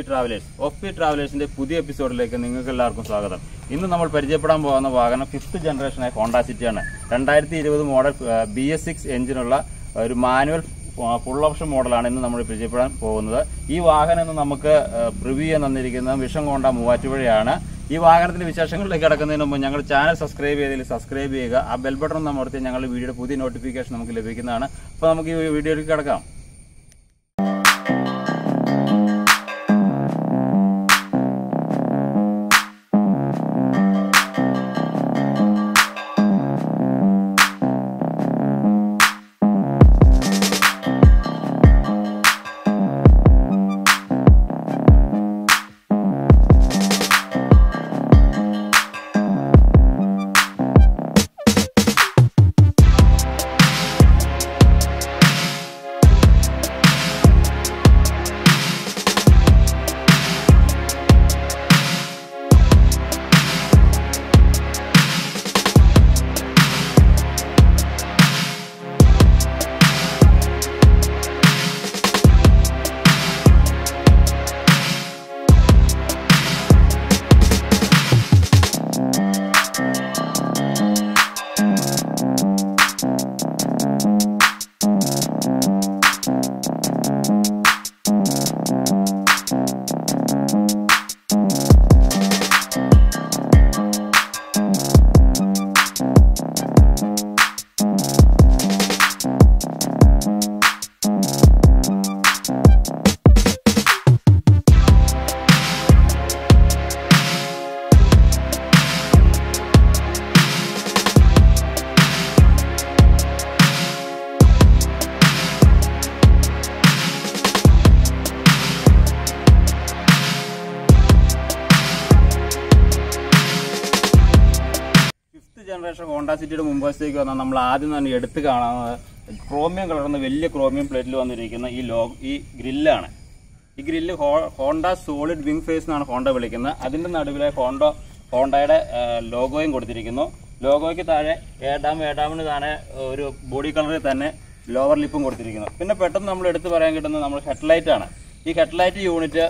Travellers of P ട്രാവലേഴ്സിന്റെ പുതിയ എപ്പിസോഡിലേക്ക് നിങ്ങൾക്ക് എല്ലാവർക്കും സ്വാഗതം ഇന്ന് നമ്മൾ പരിചയപ്പെടാൻ പോകുന്ന വാഹനം ഫിഫ്ത്ത് ജനറേഷനായ ഹോണ്ട സിറ്റിയാണ് രണ്ടായിരത്തി ഇരുപത് മോഡൽ ബി എസ് സിക്സ് എഞ്ചിനുള്ള ഒരു മാനുവൽ ഫുൾ ഓപ്ഷൻ മോഡലാണ് ഇന്ന് നമ്മൾ പരിചയപ്പെടാൻ പോകുന്നത് ഈ വാഹനം ഇന്ന് നമുക്ക് പ്രിവ്യൂ ചെയ്യാൻ തന്നിരിക്കുന്നത് വിഷം കൊണ്ട മൂവാറ്റുപുഴയാണ് ഈ വാഹനത്തിന്റെ വിശേഷങ്ങളിലേക്ക് കിടക്കുന്നതിന് മുമ്പ് ഞങ്ങൾ ചാനൽ സബ്സ്ക്രൈബ് ചെയ്തതിൽ സബ്സ്ക്രൈബ് ചെയ്യുക ആ ബെൽ ബട്ടൺ അമർത്തി ഞങ്ങളുടെ വീഡിയോയുടെ പുതിയ നോട്ടിഫിക്കേഷൻ നമുക്ക് ലഭിക്കുന്നതാണ് അപ്പോൾ നമുക്ക് ഈ വീഡിയോയിലേക്ക് കിടക്കാം ഫിഫ്ത്ത് ജനറേഷൻ ഹോണ്ട സിറ്റിയുടെ മുമ്പത്തേക്ക് വന്നാൽ നമ്മൾ ആദ്യം തന്നെ എടുത്ത് കാണുന്നത് ക്രോമിയം കളർന്ന വലിയ ക്രോമിയം പ്ലേറ്റിൽ വന്നിരിക്കുന്ന ഈ ലോ ഈ ഗ്രില്ലാണ് ഈ grill Honda solid wing face എന്നാണ് ഹോണ്ട വിളിക്കുന്നത് അതിന്റെ നടുവിലെ ഹോണ്ട ഹോണ്ടയുടെ ലോഗോയും കൊടുത്തിരിക്കുന്നു ലോഗോയ്ക്ക് താഴെ ഏഡാം ഏഡാമിന് താഴെ ഒരു ബോഡി കളറിൽ തന്നെ ലോവർ ലിപ്പും കൊടുത്തിരിക്കുന്നു പിന്നെ പെട്ടെന്ന് നമ്മൾ എടുത്തു പറയാൻ കിട്ടുന്നത് നമ്മൾ ഹെഡ്ലൈറ്റ് ആണ് ഈ ഹെഡ്ലൈറ്റ് യൂണിറ്റ്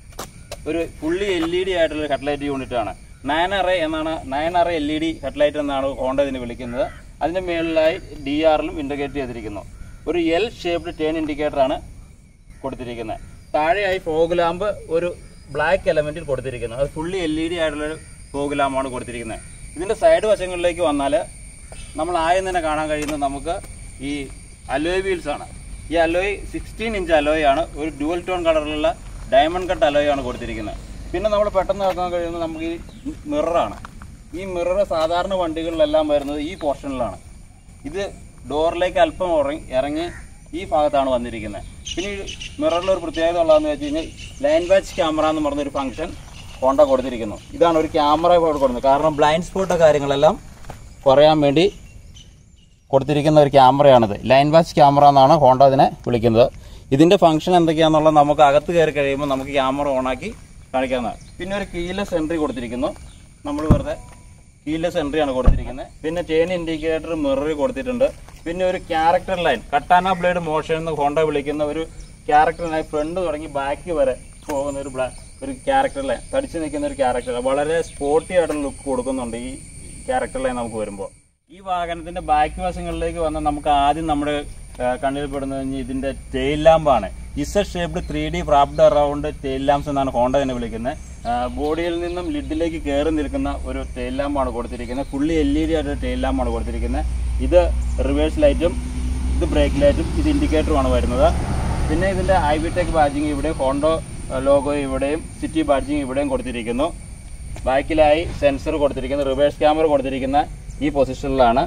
ഒരു ഫുള്ളി എൽ ഇ ഡി ആയിട്ടുള്ള ഹെഡ്ലൈറ്റ് യൂണിറ്റ് ആണ് നയൻ അറേ എന്നാണ് nine array L E D headlight എന്നാണ് ഹോണ്ട ഇതിന് വിളിക്കുന്നത് അതിന്റെ മുകളിലായി ഡി ആറിലും ഇൻറ്റഗ്രേറ്റ് ചെയ്തിരിക്കുന്നു ഒരു എൽ ഷേപ്ഡ് ടേൺ ഇൻഡിക്കേറ്റർ ആണ് കൊടുത്തിരിക്കുന്നത് താഴെയായി ഫോഗ് ലാമ്പ് ഒരു ബ്ലാക്ക് എലമെന്റിൽ കൊടുത്തിരിക്കുന്നത് അത് ഫുള്ളി എൽ ഇ ഡി ആയിട്ടുള്ള ഒരു ഫോഗ് ലാമ്പാണ് കൊടുത്തിരിക്കുന്നത് ഇതിന്റെ സൈഡ് വശങ്ങളിലേക്ക് വന്നാൽ നമ്മൾ ആദ്യം തന്നെ കാണാൻ കഴിയുന്നത് നമുക്ക് ഈ അലോയ് വീൽസ് ആണ് ഈ അലോയ് സിക്സ്റ്റീൻ ഇഞ്ച് അലോയ് ആണ് ഒരു ഡുവൽ ടോൺ കളറിലുള്ള ഡയമണ്ട് കട്ട് അലോയ് ആണ് കൊടുത്തിരിക്കുന്നത് പിന്നെ നമ്മൾ പെട്ടെന്ന് നോക്കാൻ കഴിയുന്നത് നമുക്ക് ഈ മിററാണ് ഈ മിറർ സാധാരണ വണ്ടികളിലെല്ലാം വരുന്നത് ഈ പോർഷനിലാണ് ഇത് ഡോറിലേക്ക് അല്പം ഉറങ്ങി ഇറങ്ങി ഈ ഭാഗത്താണ് വന്നിരിക്കുന്നത് പിന്നെ ഈ മിററിൽ ഒരു പ്രത്യേകത ഉള്ളതെന്ന് വെച്ച് കഴിഞ്ഞാൽ ലൈൻ വാച്ച് ക്യാമറ എന്ന് പറഞ്ഞൊരു ഫംഗ്ഷൻ ഹോണ്ട കൊടുത്തിരിക്കുന്നു ഇതാണ് ഒരു ക്യാമറ ഇവിടെ കൊടുക്കുന്നത് കാരണം ബ്ലൈൻഡ് സ്പോട്ട് കാര്യങ്ങളെല്ലാം കുറയാൻ വേണ്ടി കൊടുത്തിരിക്കുന്ന ഒരു ക്യാമറയാണിത് ലൈൻ വാച്ച് ക്യാമറ എന്നാണ് ഹോണ്ട ഇതിനെ വിളിക്കുന്നത് ഇതിന്റെ ഫംഗ്ഷൻ എന്തൊക്കെയാണെന്നുള്ളത് നമുക്ക് അകത്ത് കയറി കഴിയുമ്പോൾ നമുക്ക് ക്യാമറ ഓണാക്കി കാണിക്കാവുന്നതാണ് പിന്നെ ഒരു കീലെസ് എൻട്രി കൊടുത്തിരിക്കുന്നു നമ്മൾ വെറുതെ കീലെസ് എൻട്രി ആണ് കൊടുത്തിരിക്കുന്നത് പിന്നെ ചെയിൻ ഇൻഡിക്കേറ്റർ മിററിൽ കൊടുത്തിട്ടുണ്ട് പിന്നെ ഒരു character line katana blade motion എന്ന് ഹോണ്ട വിളിക്കുന്ന ഒരു ക്യാരക്ടർ ലൈൻ ഫ്രണ്ട് തുടങ്ങി ബാക്ക് വരെ പോകുന്ന ഒരു ബ്ലാ ഒരു ക്യാരക്ടർ ലൈൻ തടിച്ചു നിൽക്കുന്ന ഒരു ക്യാരക്ടർ വളരെ സ്പോർട്ടി ആയിട്ടുള്ള ലുക്ക് കൊടുക്കുന്നുണ്ട് ഈ ക്യാരക്ടർ ലൈൻ നമുക്ക് വരുമ്പോൾ ഈ വാഹനത്തിന്റെ ബാക്ക് വശങ്ങളിലേക്ക് വന്നാൽ നമുക്ക് ആദ്യം നമ്മുടെ ആ, കണ്ണിൽ പെടുന്നത് കഴിഞ്ഞാൽ ഇതിന്റെ ടെയിൽ ലാമ്പാണ് Z shaped three D wrapped around tail lamps എന്നാണ് ഹോണ്ട തന്നെ വിളിക്കുന്നത് ബോഡിയിൽ നിന്നും ലിഡിലേക്ക് കയറി നിൽക്കുന്ന ഒരു ടെയിൽ ലാമ്പാണ് കൊടുത്തിരിക്കുന്നത് ഫുള്ളി എൽ ഇ ഡി ആയിട്ട് ടെയിൽ ലാമ്പാണ് കൊടുത്തിരിക്കുന്നത് ഇത് റിവേഴ്സ് ലൈറ്റും ഇത് ബ്രേക്ക് ലൈറ്റും ഇത് ഇൻഡിക്കേറ്ററുമാണ് വരുന്നത് പിന്നെ ഇതിന്റെ ഐ വി ടെക് ബാഡ്ജിങ് ഇവിടെ ഹോണ്ടോ ലോഗോ ഇവിടെയും സിറ്റി ബാഡ്ജിങ് ഇവിടെയും കൊടുത്തിരിക്കുന്നു ബാക്കിലായി സെൻസർ കൊടുത്തിരിക്കുന്ന റിവേഴ്സ് ക്യാമറ കൊടുത്തിരിക്കുന്ന ഈ പൊസിഷനിലാണ്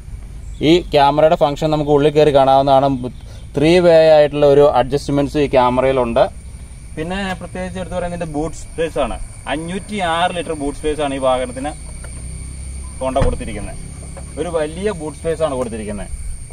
ഈ ക്യാമറയുടെ ഫംഗ്ഷൻ നമുക്ക് ഉള്ളിൽ കയറി കാണാവുന്നതാണ് ത്രീ വേ ആയിട്ടുള്ള ഒരു അഡ്ജസ്റ്റ്മെന്റ്സ് ഈ ക്യാമറയിലുണ്ട് പിന്നെ പ്രത്യേകിച്ച് എടുത്ത് പറയുന്നത് ബൂട്ട് സ്പേസ് ആണ് അഞ്ഞൂറ്റി ആറ് ലിറ്റർ ബൂട്ട് സ്പേസ് ആണ് ഈ വാഹനത്തിന് ഹോണ്ട കൊടുത്തിരിക്കുന്നത് ഒരു വലിയ ബൂട്ട് സ്പേസ് ആണ് കൊടുത്തിരിക്കുന്നത്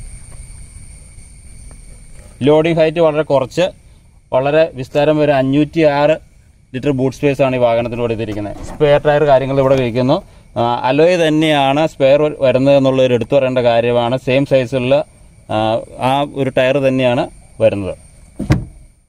ലോഡിംഗ് ഹൈറ്റ് വളരെ കുറച്ച് വളരെ വിസ്താരം വരെ അഞ്ഞൂറ്റി ആറ് ലിറ്റർ ബൂട്ട് സ്പേസ് ആണ് ഈ വാഹനത്തിന് കൊടുത്തിരിക്കുന്നത് സ്പെയർ ടയർ കാര്യങ്ങൾ ഇവിടെ കഴിക്കുന്നു അലോയ് തന്നെയാണ് സ്പെയർ വരുന്നത് എന്നുള്ള ഒരു എടുത്തു പറയേണ്ട കാര്യമാണ് സെയിം സൈസിലുള്ള ആ ഒരു ടയർ തന്നെയാണ് വരുന്നത്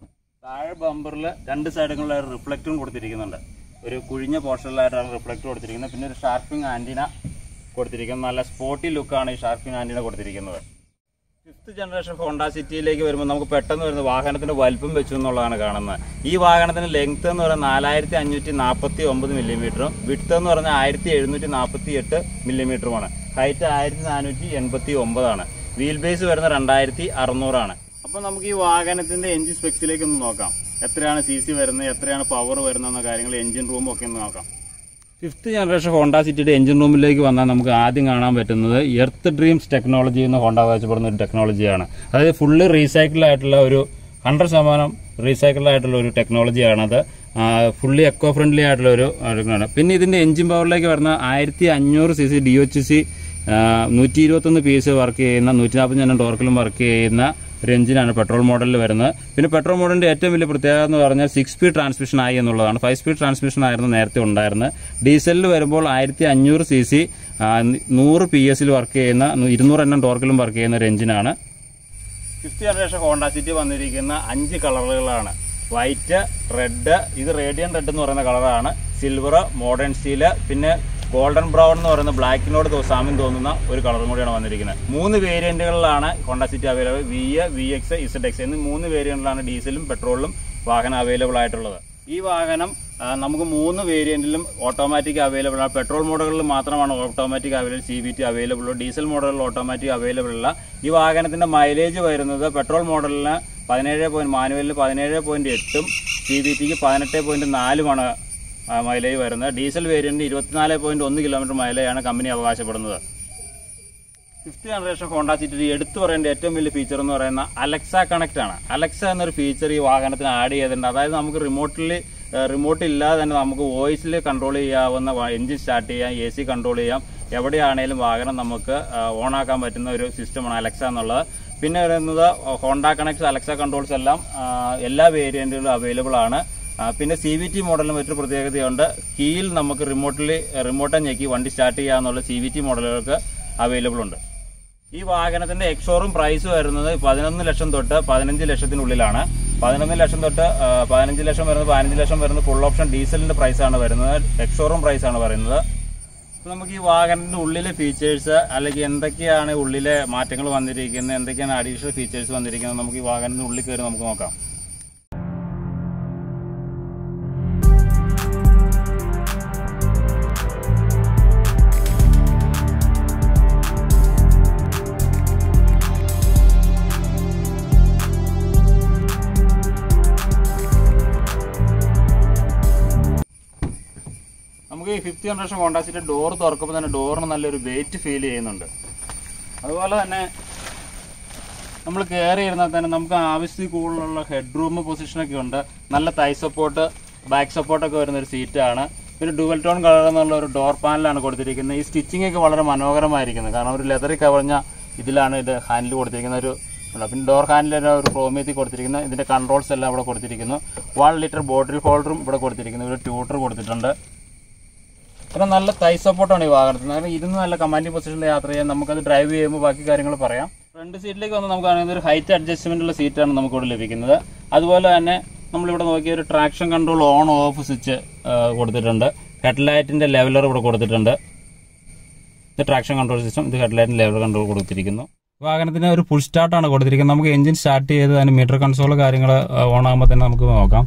താഴെ ബമ്പറിൽ രണ്ട് സൈഡുകളിലായി റിഫ്ലക്റ്റും കൊടുത്തിരിക്കുന്നുണ്ട് ഒരു കുഴിഞ്ഞ പോർഷനിലായിട്ടാണ് റിഫ്ലക്റ്റ് കൊടുത്തിരിക്കുന്നത് പിന്നെ ഒരു ഷാർപ്പിംഗ് ആൻറ്റിന കൊടുത്തിരിക്കുന്നത് നല്ല സ്പോട്ടി ലുക്കാണ് ഈ ഷാർപ്പിംഗ് ആൻറ്റിന കൊടുത്തിരിക്കുന്നത് ഫിഫ്ത്ത് ജനറേഷൻ ഹോണ്ട സിറ്റിയിലേക്ക് വരുമ്പോൾ നമുക്ക് പെട്ടെന്ന് വരുന്ന വാഹനത്തിന്റെ വലിപ്പം വെച്ചു എന്നുള്ളതാണ് കാണുന്നത് ഈ വാഹനത്തിന് ലെങ്ത് എന്ന് പറയുന്നത് നാലായിരത്തി അഞ്ഞൂറ്റി നാൽപ്പത്തി ഒമ്പത് മില്ലിമീറ്ററും വിട്ത് എന്ന് പറഞ്ഞാൽ ആയിരത്തി എഴുന്നൂറ്റി നാൽപ്പത്തി എട്ട് മില്ലിമീറ്ററുമാണ് ഹൈറ്റ് ആയിരത്തി നാനൂറ്റി എൺപത്തി ഒമ്പതാണ് വീൽ ബേസ് വരുന്നത് രണ്ടായിരത്തി അറുന്നൂറാണ് അപ്പോൾ നമുക്ക് ഈ വാഹനത്തിന്റെ എഞ്ചിൻ സ്പെക്സിലേക്ക് ഒന്ന് നോക്കാം എത്രയാണ് സി സി വരുന്നത് എത്രയാണ് പവർ വരുന്നതെന്ന കാര്യങ്ങൾ എഞ്ചിൻ റൂമും ഒക്കെ ഒന്ന് നോക്കാം ഫിഫ്ത്ത് ജനറേഷൻ ഹോണ്ട സിറ്റിയുടെ എഞ്ചിൻ റൂമിലേക്ക് വന്നാൽ നമുക്ക് ആദ്യം കാണാൻ പറ്റുന്നത് എർത്ത് ഡ്രീംസ് ടെക്നോളജി എന്ന് ഹോണ്ട അവകാശപ്പെടുന്ന ഒരു ടെക്നോളജിയാണ് അതായത് ഫുള്ള് റീസൈക്കിൾ ആയിട്ടുള്ള ഒരു ഹൺഡ്രഡ് ശതമാനം റീസൈക്കിൾ ആയിട്ടുള്ള ഒരു ടെക്നോളജിയാണത് ഫുള്ളി എക്കോ ഫ്രണ്ട്ലി ആയിട്ടുള്ള ഒരു ഇതാണ് പിന്നെ ഇതിന്റെ എഞ്ചിൻ പവറിലേക്ക് വരുന്ന ആയിരത്തി അഞ്ഞൂറ് C C D H C നൂറ്റി ഇരുപത്തൊന്ന് പി എസ് വർക്ക് ചെയ്യുന്ന നൂറ്റി നാൽപ്പത്തഞ്ചെണ്ണം ടോർക്കിലും വർക്ക് ചെയ്യുന്ന ഒരു എഞ്ചിനാണ് പെട്രോൾ മോഡലിൽ വരുന്നത് പിന്നെ പെട്രോൾ മോഡലിന്റെ ഏറ്റവും വലിയ പ്രത്യേകത എന്ന് പറഞ്ഞാൽ സിക്സ് സ്പീഡ് ട്രാൻസ്മിഷൻ ആയി എന്നുള്ളതാണ് ഫൈവ് സ്പീഡ് ട്രാൻസ്മിഷൻ ആയിരുന്നു നേരത്തെ ഉണ്ടായിരുന്നത് ഡീസലിൽ വരുമ്പോൾ ആയിരത്തി അഞ്ഞൂറ് സി സി നൂറ് പി എസിൽ വർക്ക് ചെയ്യുന്ന ഇരുന്നൂറ് എണ്ണം ടോർക്കിലും വർക്ക് ചെയ്യുന്ന ഒരു എഞ്ചിനാണ് ഫിഫ്ത്ത് ജനറേഷൻ ഹോണ്ട സിറ്റി വന്നിരിക്കുന്ന അഞ്ച് കളറുകളാണ് വൈറ്റ് റെഡ് ഇത് റേഡിയൻ റെഡ് എന്ന് പറയുന്ന കളറാണ് സിൽവർ മോഡേൺ സ്റ്റീല് പിന്നെ ഗോൾഡൻ ബ്രൗൺ എന്ന് പറയുന്ന ബ്ലാക്കിനോട് തോ- സാമ്യം തോന്നുന്ന ഒരു കളറും കൂടിയാണ് വന്നിരിക്കുന്നത് മൂന്ന് വേരിയന്റുകളിലാണ് Honda City available V A V X Z X എന്നീ മൂന്ന് വേരിയന്റിലാണ് ഡീസലും പെട്രോളിലും വാഹനം അവൈലബിൾ ആയിട്ടുള്ളത് ഈ വാഹനം ആ, നമുക്ക് മൂന്ന് വേരിയന്റിലും ഓട്ടോമാറ്റിക് അവൈലബിൾ ആണ് പെട്രോൾ മോഡലുകളിൽ മാത്രമാണ് automatic available C B T available ഉള്ളൂ ഡീസൽ മോഡലിൽ ഓട്ടോമാറ്റിക് അവൈലബിൾ അല്ല ഈ വാഹനത്തിന്റെ മൈലേജ് വരുന്നത് പെട്രോൾ മോഡലിന് പതിനേഴ് പോയിന്റ് മാനുവലിന് പതിനേഴ് പോയിന്റ് എട്ടും സി ബി ടിക്ക് പതിനെട്ട് പോയിന്റ് നാലുമാണ് മൈലേജ് വരുന്നത് ഡീസൽ വേരിയന്റിന് ഇരുപത്തിനാല് പോയിന്റ് ഒന്ന് കിലോമീറ്റർ മൈലേജാണ് കമ്പനി അവകാശപ്പെടുന്നത് ഫിഫ്ത്ത് ജനറേഷൻ ഹോണ്ട സിറ്റി എടുത്തു പറയേണ്ട ഏറ്റവും വലിയ ഫീച്ചർ എന്ന് പറയുന്ന അലക്സ കണക്ട് ആണ് അലക്സ എന്നൊരു ഫീച്ചർ ഈ വാഹനത്തിന് ആഡ് ചെയ്തിട്ടുണ്ട് അതായത് നമുക്ക് റിമോട്ടിൽ റിമോട്ട് ഇല്ലാതെ തന്നെ നമുക്ക് വോയിസിൽ കൺട്രോൾ ചെയ്യാവുന്ന എഞ്ചിൻ സ്റ്റാർട്ട് ചെയ്യാം എ സി കൺട്രോൾ ചെയ്യാം എവിടെയാണേലും വാഹനം നമുക്ക് ഓൺ ആക്കാൻ പറ്റുന്ന ഒരു സിസ്റ്റമാണ് അലക്സ എന്നുള്ളത് പിന്നെ വരുന്നത് ഹോണ്ട കണക്ട് അലക്സ കൺട്രോൾസ് എല്ലാം ആ, എല്ലാ വേരിയന്റുകളും അവൈലബിൾ ആണ് ആ, പിന്നെ സി വി ടി മോഡലിന് മറ്റൊരു പ്രത്യേകതയുണ്ട് കീയിൽ നമുക്ക് റിമോട്ടിൽ റിമോട്ട് ഞെക്കി വണ്ടി സ്റ്റാർട്ട് ചെയ്യാന്നുള്ള സി വി ടി മോഡലുകൾക്ക് അവൈലബിൾ ഉണ്ട് ഈ വാഹനത്തിന്റെ എക്സോറും പ്രൈസ് വരുന്നത് പതിനൊന്ന് ലക്ഷം തൊട്ട് പതിനഞ്ച് ലക്ഷത്തിനുള്ളിലാണ് പതിനൊന്ന് ലക്ഷം തൊട്ട് ആ, പതിനഞ്ച് ലക്ഷം വരുന്നത് പതിനഞ്ച് ലക്ഷം വരുന്നത് ഫുൾ ഓപ്ഷൻ ഡീസലിന്റെ പ്രൈസ് ആണ് വരുന്നത് എക്സോറും പ്രൈസ് ആണ് പറയുന്നത് അപ്പൊ നമുക്ക് ഈ വാഹനത്തിന്റെ ഉള്ളിലെ ഫീച്ചേഴ്സ് അല്ലെങ്കിൽ എന്തൊക്കെയാണ് ഉള്ളിലെ മാറ്റങ്ങൾ വന്നിരിക്കുന്നത് എന്തൊക്കെയാണ് അഡീഷണൽ ഫീച്ചേഴ്സ് വന്നിരിക്കുന്നത് നമുക്ക് ഈ വാഹനത്തിന്റെ ഉള്ളിൽ കയറി നമുക്ക് നോക്കാം നമുക്ക് ഈ ഫിഫ്ത്ത് ജനറേഷൻ കോണ്ടാസിന്റെ ഡോർ തുറക്കുമ്പോൾ തന്നെ ഡോറിന് നല്ലൊരു വെയിറ്റ് ഫീൽ ചെയ്യുന്നുണ്ട് അതുപോലെ തന്നെ നമ്മൾ കയറി ഇരുന്നാൽ തന്നെ നമുക്ക് ആവശ്യത്തിൽ കൂടുതലുള്ള ഹെഡ് റൂം പൊസിഷനൊക്കെ ഉണ്ട് നല്ല തൈ സപ്പോർട്ട് ബാക്ക് സപ്പോർട്ടൊക്കെ വരുന്ന ഒരു സീറ്റാണ് പിന്നെ ഡുവൽ ടോൺ കളർ എന്നുള്ള ഒരു ഡോർ പാനലാണ് കൊടുത്തിരിക്കുന്നത് ഈ സ്റ്റിച്ചിങ് ഒക്കെ വളരെ മനോഹരമായിരിക്കുന്നത് കാരണം ഒരു ലെതറിൽ കവറിഞ്ഞ ഇതിലാണ് ഇത് ഹാൻഡിൽ കൊടുത്തിരിക്കുന്ന ഒരു ഉണ്ട്. പിന്നെ ഡോർ ഹാൻഡിൽ ഒരു ക്രോമിയത്തിൽ കൊടുത്തിരിക്കുന്ന ഇതിന്റെ കൺട്രോൾസ് എല്ലാം ഇവിടെ കൊടുത്തിരിക്കുന്നു വൺ ലിറ്റർ ബോട്ടിൽ ഹോൾഡറും ഇവിടെ കൊടുത്തിരിക്കുന്നു ഒരു ട്യൂട്ടർ കൊടുത്തിട്ടുണ്ട് പിന്നെ നല്ല തൈ സപ്പോർട്ടാണ് ഈ വാഹനത്തിന് കാരണം ഇരുന്ന് നല്ല കമാൻഡിംഗ് പൊസിഷനിൽ യാത്ര ചെയ്യാൻ നമുക്കത് ഡ്രൈവ് ചെയ്യുമ്പോൾ ബാക്കി കാര്യങ്ങൾ പറയാം ഫ്രണ്ട് സീറ്റിലേക്ക് വന്ന് നമുക്ക് കാണുന്നത് ഒരു ഹൈറ്റ് അഡ്ജസ്റ്റ്മെന്റ് ഉള്ള സീറ്റാണ് നമുക്ക് ഇവിടെ ലഭിക്കുന്നത് അതുപോലെ തന്നെ നമ്മളിവിടെ നോക്കിയ ഒരു traction control on off switch കൊടുത്തിട്ടുണ്ട് ഹെഡ്ലൈറ്റിന്റെ ലെവലർ ഇവിടെ കൊടുത്തിട്ടുണ്ട് ഇത് ട്രാക്ഷൻ കൺട്രോൾ സിസ്റ്റം ഇത് ഹെഡ്ലൈറ്റിന്റെ ലെവൽ കൺട്രോൾ കൊടുത്തിരിക്കുന്നു വാഹനത്തിന് ഒരു ഫുൾ സ്റ്റാർട്ടാണ് കൊടുത്തിരിക്കുന്നത് നമുക്ക് എഞ്ചിൻ സ്റ്റാർട്ട് ചെയ്ത് അതിന് മീറ്റർ കൺസോൾ കാര്യങ്ങൾ ഓൺ ആകുമ്പോൾ തന്നെ നമുക്ക് നോക്കാം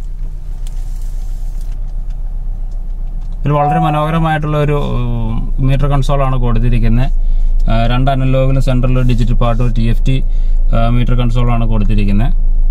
ഒരു വളരെ മനോഹരമായിട്ടുള്ള ഒരു മീറ്റർ കൺസോളാണ് കൊടുത്തിരിക്കുന്നത് ആ, രണ്ട് അനലോഗിലും സെൻട്രൽ ഡിജിറ്റൽ പാർട്ട് ഒരു ടി എഫ് ടി മീറ്റർ കൺസോളാണ് കൊടുത്തിരിക്കുന്നത്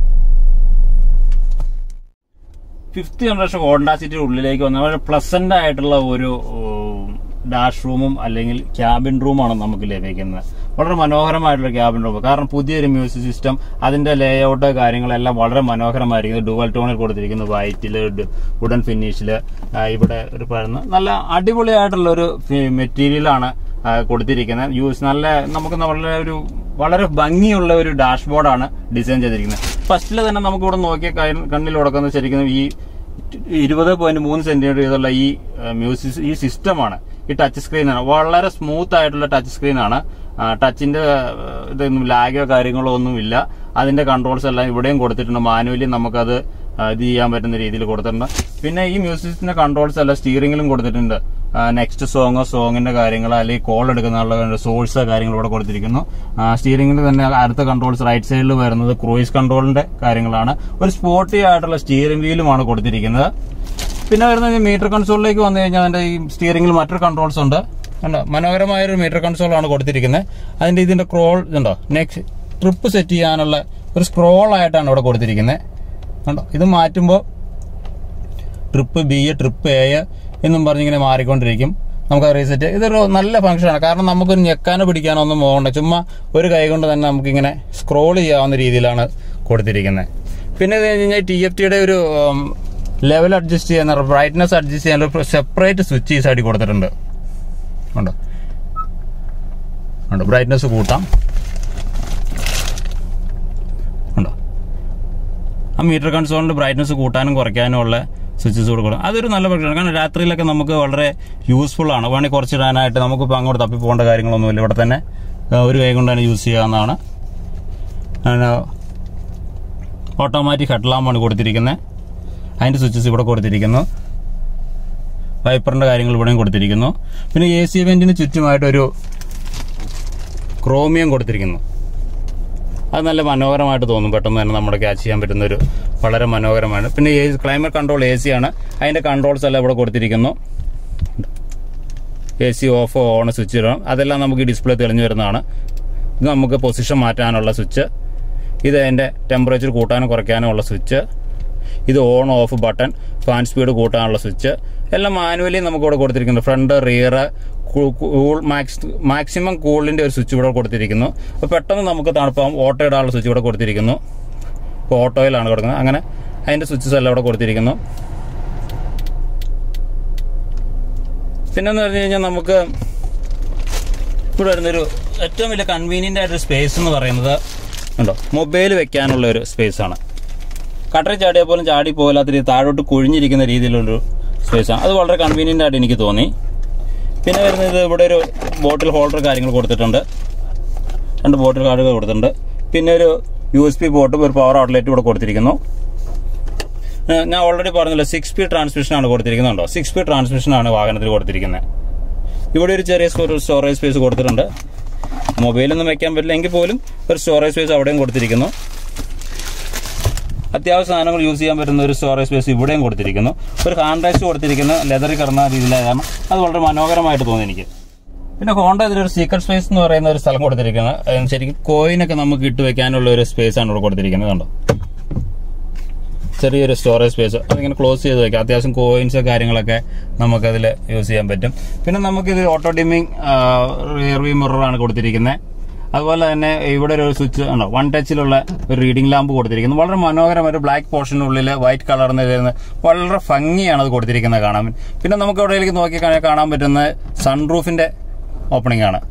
ഫിഫ്ത്ത് ജനറേഷൻ ഹോണ്ട സിറ്റിയുടെ ഉള്ളിലേക്ക് വന്ന വളരെ പ്ലസന്റ് ആയിട്ടുള്ള ഒരു ഡാഷ് റൂമും അല്ലെങ്കിൽ ക്യാബിൻ റൂമാണ് നമുക്ക് ലഭിക്കുന്നത് വളരെ മനോഹരമായിട്ടുള്ള ക്യാബിൻ റൂം കാരണം പുതിയൊരു മ്യൂസിക് സിസ്റ്റം അതിന്റെ ലേഔട്ട് കാര്യങ്ങളെല്ലാം വളരെ മനോഹരമായിരിക്കുന്നു ഡുവൽ ടോണിൽ കൊടുത്തിരിക്കുന്നു വൈറ്റില് വുഡൻ ഫിനിഷില് ഇവിടെ ഒരു പറയുന്ന നല്ല അടിപൊളിയായിട്ടുള്ള ഒരു മെറ്റീരിയലാണ് കൊടുത്തിരിക്കുന്നത് യൂസ് നല്ല നമുക്ക് നല്ല ഒരു വളരെ ഭംഗിയുള്ള ഒരു ഡാഷ്ബോർഡാണ് ഡിസൈൻ ചെയ്തിരിക്കുന്നത് ഫസ്റ്റിൽ തന്നെ നമുക്ക് ഇവിടെ നോക്കിയ കണ്ണിൽ കൊടുക്കുന്നത് ശരിക്കും ഈ ഇരുപത് പോയിന്റ് മൂന്ന് സെന്റിമീറ്റർ ചെയ്തുള്ള ഈ മ്യൂസിക് ഈ സിസ്റ്റമാണ് ഈ ടച്ച് സ്ക്രീനാണ് വളരെ സ്മൂത്ത് ആയിട്ടുള്ള ടച്ച് സ്ക്രീനാണ് ടച്ചിന്റെ ഇതൊന്നും ലാഗോ കാര്യങ്ങളോ ഒന്നും ഇല്ല അതിന്റെ കൺട്രോൾസ് എല്ലാം ഇവിടെയും കൊടുത്തിട്ടുണ്ട് മാനുവലി നമുക്കത് ആ, ഇത് ചെയ്യാൻ പറ്റുന്ന രീതിയിൽ കൊടുത്തിട്ടുണ്ട് പിന്നെ ഈ മ്യൂസിക്കിന്റെ കൺട്രോൾസ് എല്ലാം സ്റ്റിയറിംഗിലും കൊടുത്തിട്ടുണ്ട് നെക്സ്റ്റ് സോങ്ങോ സോങ്ങിന്റെ കാര്യങ്ങൾ അല്ലെങ്കിൽ കോൾ എടുക്കുന്ന സോഴ്സ് കാര്യങ്ങൾ ഇവിടെ കൊടുത്തിരിക്കുന്നു സ്റ്റിയറിംഗിൽ തന്നെ അടുത്ത കൺട്രോൾസ് റൈറ്റ് സൈഡിൽ വരുന്നത് ക്രൂയിസ് കൺട്രോളിന്റെ കാര്യങ്ങളാണ് ഒരു സ്പോർട്ടി ആയിട്ടുള്ള സ്റ്റിയറിംഗ് വീലുമാണ് കൊടുത്തിരിക്കുന്നത് പിന്നെ വരുന്നത് മീറ്റർ കൺസോളിലേക്ക് വന്നു കഴിഞ്ഞാൽ അതിന്റെ ഈ സ്റ്റിയറിംഗിൽ മറ്റൊരു കൺട്രോൾസ് ഉണ്ട് കണ്ടോ മനോഹരമായ ഒരു മീറ്റർ കൺസോൾ ആണ് കൊടുത്തിരിക്കുന്നത് അതിന്റെ ഇതിന്റെ ക്രോൾ ഇതുണ്ടോ നെക്സ്റ്റ് ട്രിപ്പ് സെറ്റ് ചെയ്യാനുള്ള ഒരു സ്ക്രോൾ ആയിട്ടാണ് ഇവിടെ കൊടുത്തിരിക്കുന്നത് കണ്ടോ ഇത് മാറ്റുമ്പോൾ ട്രിപ്പ് ബി ട്രിപ്പ് എ എന്നും പറഞ്ഞിങ്ങനെ മാറിക്കൊണ്ടിരിക്കും നമുക്ക് റീസെറ്റ് ഇതൊരു നല്ല ഫംഗ്ഷനാണ് കാരണം നമുക്കൊരു ഞെക്കാനോ പിടിക്കാനോ ഒന്നും പോകണ്ട ചുമ്മാ ഒരു കൈ കൊണ്ട് തന്നെ നമുക്കിങ്ങനെ സ്ക്രോൾ ചെയ്യാവുന്ന രീതിയിലാണ് കൊടുത്തിരിക്കുന്നത് പിന്നെ ഇത് കഴിഞ്ഞ് കഴിഞ്ഞാൽ ടി എഫ് ടിയുടെ ഒരു ലെവൽ അഡ്ജസ്റ്റ് ചെയ്യാൻ ബ്രൈറ്റ്നസ് അഡ്ജസ്റ്റ് ചെയ്യാൻ ഒരു സെപ്പറേറ്റ് സ്വിച്ച് ഈ സൈഡിൽ കൊടുത്തിട്ടുണ്ട് ഉണ്ടോ ഉണ്ടോ ബ്രൈറ്റ്നസ് കൂട്ടാം ഉണ്ടോ ആ മീറ്റർ കൺസോളിന്റെ ബ്രൈറ്റ്നസ് കൂട്ടാനും കുറയ്ക്കാനും ഉള്ള സ്വിച്ചസ് കൊടുക്കണം അതൊരു നല്ല പ്രശ്നമാണ് കാരണം രാത്രിയിലൊക്കെ നമുക്ക് വളരെ യൂസ്ഫുൾ ആണ് വേണമെങ്കിൽ കുറച്ചിടാനായിട്ട് നമുക്കിപ്പോൾ അങ്ങോട്ട് തപ്പി പോകേണ്ട കാര്യങ്ങളൊന്നുമില്ല ഇവിടെ തന്നെ ആ, ഒരു കൈ കൊണ്ട് തന്നെ യൂസ് ചെയ്യാവുന്നതാണ് ഓട്ടോമാറ്റിക് ഹെഡ്ലാമ്പാണ് കൊടുത്തിരിക്കുന്നത് അതിൻ്റെ സ്വിച്ചസ് ഇവിടെ കൊടുത്തിരിക്കുന്നു വൈപ്പറിൻ്റെ കാര്യങ്ങൾ ഇവിടെയും കൊടുത്തിരിക്കുന്നു പിന്നെ എ സി വെൻറ്റിന് ചുറ്റുമായിട്ടൊരു ക്രോമിയം കൊടുത്തിരിക്കുന്നു അത് നല്ല മനോഹരമായിട്ട് തോന്നും പെട്ടെന്ന് തന്നെ നമ്മുടെ ക്യാച്ച് ചെയ്യാൻ പറ്റുന്ന ഒരു വളരെ മനോഹരമാണ് പിന്നെ ക്ലൈമറ്റ് കൺട്രോൾ എ സി ആണ് അതിന്റെ കൺട്രോൾസ് എല്ലാം ഇവിടെ കൊടുത്തിരിക്കുന്നു A C off on switch ഇടണം അതെല്ലാം നമുക്ക് ഈ ഡിസ്പ്ലേ തെളിഞ്ഞു വരുന്നതാണ് ഇത് നമുക്ക് പൊസിഷൻ മാറ്റാനുള്ള സ്വിച്ച് ഇത് അതിന്റെ ടെമ്പറേച്ചർ കൂട്ടാനും കുറയ്ക്കാനും ഉള്ള സ്വിച്ച് ഇത് on off button fan speed കൂട്ടാനുള്ള സ്വിച്ച് എല്ലാം മാനുവലി നമുക്ക് ഇവിടെ കൊടുത്തിരിക്കുന്നു front rear cool max maximum കൂളിന്റെ ഒരു സ്വിച്ച് ഇവിടെ കൊടുത്തിരിക്കുന്നു അപ്പോൾ പെട്ടെന്ന് നമുക്ക് തണുപ്പാകും ഓട്ടോ ഇടാനുള്ള സ്വിച്ച് ഇവിടെ കൊടുത്തിരിക്കുന്നു ഇപ്പോൾ ഓട്ടോയിലാണ് കൊടുക്കുന്നത് അങ്ങനെ അതിന്റെ സ്വിച്ചസ് എല്ലാം ഇവിടെ കൊടുത്തിരിക്കുന്നു പിന്നെന്ന് പറഞ്ഞു കഴിഞ്ഞാൽ നമുക്ക് ഇവിടെ വരുന്നൊരു ഏറ്റവും വലിയ കൺവീനിയന്റ് ആയിട്ടൊരു സ്പേസ് എന്ന് പറയുന്നത് ഉണ്ടോ മൊബൈൽ വെക്കാനുള്ള ഒരു സ്പേസ് ആണ് കട്ടറി ചാടിയാൽ പോലും ചാടി പോകാത്ത രീതി താഴോട്ട് കുഴിഞ്ഞിരിക്കുന്ന രീതിയിലുള്ളൊരു സ്പേസാണ് അത് വളരെ കൺവീനിയന്റ് ആയിട്ട് എനിക്ക് തോന്നി പിന്നെ വരുന്നത് ഇവിടെ ഒരു ബോട്ടിൽ ഹോൾഡർ കാര്യങ്ങൾ കൊടുത്തിട്ടുണ്ട് രണ്ട് ബോട്ടിൽ കാർഡുകൾ കൊടുത്തിട്ടുണ്ട് പിന്നെ ഒരു യു എസ് പി പോർട്ടും ഒരു പവർ ഔട്ട്ലെറ്റ് ഇവിടെ കൊടുത്തിരിക്കുന്നു ഏഹ് ഞാൻ ഓൾറെഡി പറഞ്ഞല്ലോ സിക്സ് സ്പീഡ് ട്രാൻസ്മിഷൻ ആണ് കൊടുത്തിരിക്കുന്നുണ്ടോ സിക്സ് സ്പീഡ് ട്രാൻസ്മിഷൻ ആണ് വാഹനത്തിൽ കൊടുത്തിരിക്കുന്നത് ഇവിടെ ഒരു ചെറിയ സ്റ്റോറേജ് സ്പേസ് കൊടുത്തിട്ടുണ്ട് മൊബൈലൊന്നും വെക്കാൻ പറ്റില്ല എങ്കിൽ പോലും ഒരു സ്റ്റോറേജ് സ്പേസ് അവിടെയും കൊടുത്തിരിക്കുന്നു അത്യാവശ്യ സാധനങ്ങൾ യൂസ് ചെയ്യാൻ പറ്റുന്ന ഒരു സ്റ്റോറേജ് സ്പേസ് ഇവിടെയും കൊടുത്തിരിക്കുന്നു ഒരു ഹാൻഡ് റൈസ് കൊടുത്തിരിക്കുന്ന ലെതറിൽ കിടന്ന രീതിയിലാണ് അത് വളരെ മനോഹരമായിട്ട് തോന്നി എനിക്ക് പിന്നെ ഹോണ്ട ഇതിലൊരു സീക്രട്ട് സ്പേസ് എന്ന് പറയുന്ന ഒരു സ്ഥലം കൊടുത്തിരിക്കുന്നത് അതിന് ശരിക്കും കോയിനൊക്കെ നമുക്ക് ഇട്ട് വെക്കാനുള്ള ഒരു സ്പേസ് ആണ് ഇവിടെ കൊടുത്തിരിക്കുന്നത് കണ്ടോ ചെറിയൊരു സ്റ്റോറേജ് സ്പേസ് അതിങ്ങനെ ക്ലോസ് ചെയ്ത് വെക്കാം അത്യാവശ്യം കോയിൻസ് കാര്യങ്ങളൊക്കെ നമുക്കതിൽ യൂസ് ചെയ്യാൻ പറ്റും പിന്നെ നമുക്കിത് ഓട്ടോ ഡിമ്മിങ് റിയർ വ്യൂ മിററാണ് കൊടുത്തിരിക്കുന്നത് അതുപോലെ തന്നെ ഇവിടെ ഒരു സ്വിച്ച് ഉണ്ടോ വൺ ടച്ചിലുള്ള ഒരു റീഡിംഗ് ലാമ്പ് കൊടുത്തിരിക്കുന്നു വളരെ മനോഹരമായ ഒരു ബ്ലാക്ക് പോർഷനുള്ളിൽ വൈറ്റ് കളർന്ന് വരുന്ന വളരെ ഭംഗിയാണ് അത് കൊടുത്തിരിക്കുന്നത് കാണാൻ പിന്നെ നമുക്ക് എവിടെയെങ്കിലും നോക്കി കഴിഞ്ഞാൽ കാണാൻ പറ്റുന്ന സൺറൂഫിന്റെ ഓപ്പണിംഗ് ആണ്